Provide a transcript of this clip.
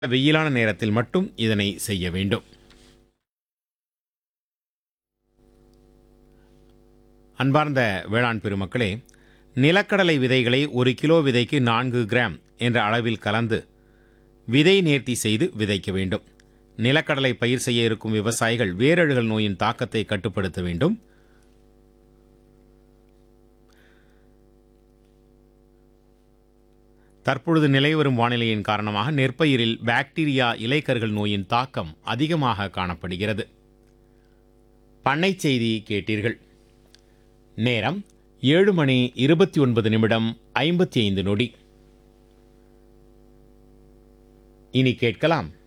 வெயிலான நேரத்தில் மட்டும் இதனை செய்ய வேண்டும் அன்பார்ந்த வேளாண் பெருமக்களே நிலக்கடலை விதைகளை ஒரு கிலோ விதைக்கு நான்கு கிராம் என்ற அளவில் கலந்து விதை நேர்த்தி செய்து விதைக்க வேண்டும் நிலக்கடலை பயிர் செய்ய இருக்கும் விவசாயிகள் வேரழுகல் நோயின் தாக்கத்தை கட்டுப்படுத்த வேண்டும் தற்பொழுது நிலைவரும் வானிலையின் காரணமாக நெற்பயிரில் பாக்டீரியா இலைக்கருகள் நோயின் தாக்கம் அதிகமாக காணப்படுகிறது பண்ணை செய்தி கேட்டீர்கள் நேரம் ஏழு மணி இருபத்தி ஒன்பது நிமிடம் ஐம்பத்தி ஐந்து நொடி இனி கேட்கலாம்